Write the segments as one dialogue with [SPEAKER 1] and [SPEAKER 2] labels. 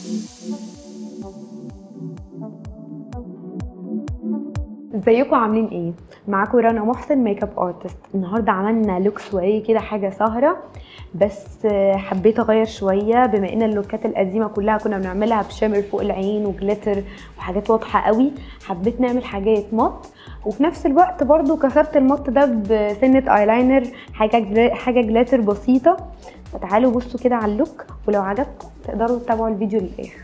[SPEAKER 1] ازيكم عاملين ايه معاكم رنا محسن ميك اب ارتست النهارده عملنا لوك سواريه كده حاجه سهره بس حبيت اغير شويه بما ان اللوكات القديمه كلها كنا بنعملها بشامر فوق العين وجليتر وحاجات واضحه قوي حبيت نعمل حاجات مط وفي نفس الوقت برضو كسرت المط ده بسنه ايلاينر حاجه جل... حاجه جلاتر بسيطه فتعالوا بصوا كده على اللوك ولو عجبكم تقدروا تتابعوا الفيديو للاخر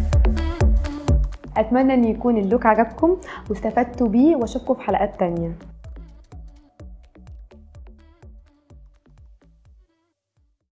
[SPEAKER 1] اتمنى ان يكون اللوك عجبكم واستفدتوا بيه واشوفكم في حلقات تانية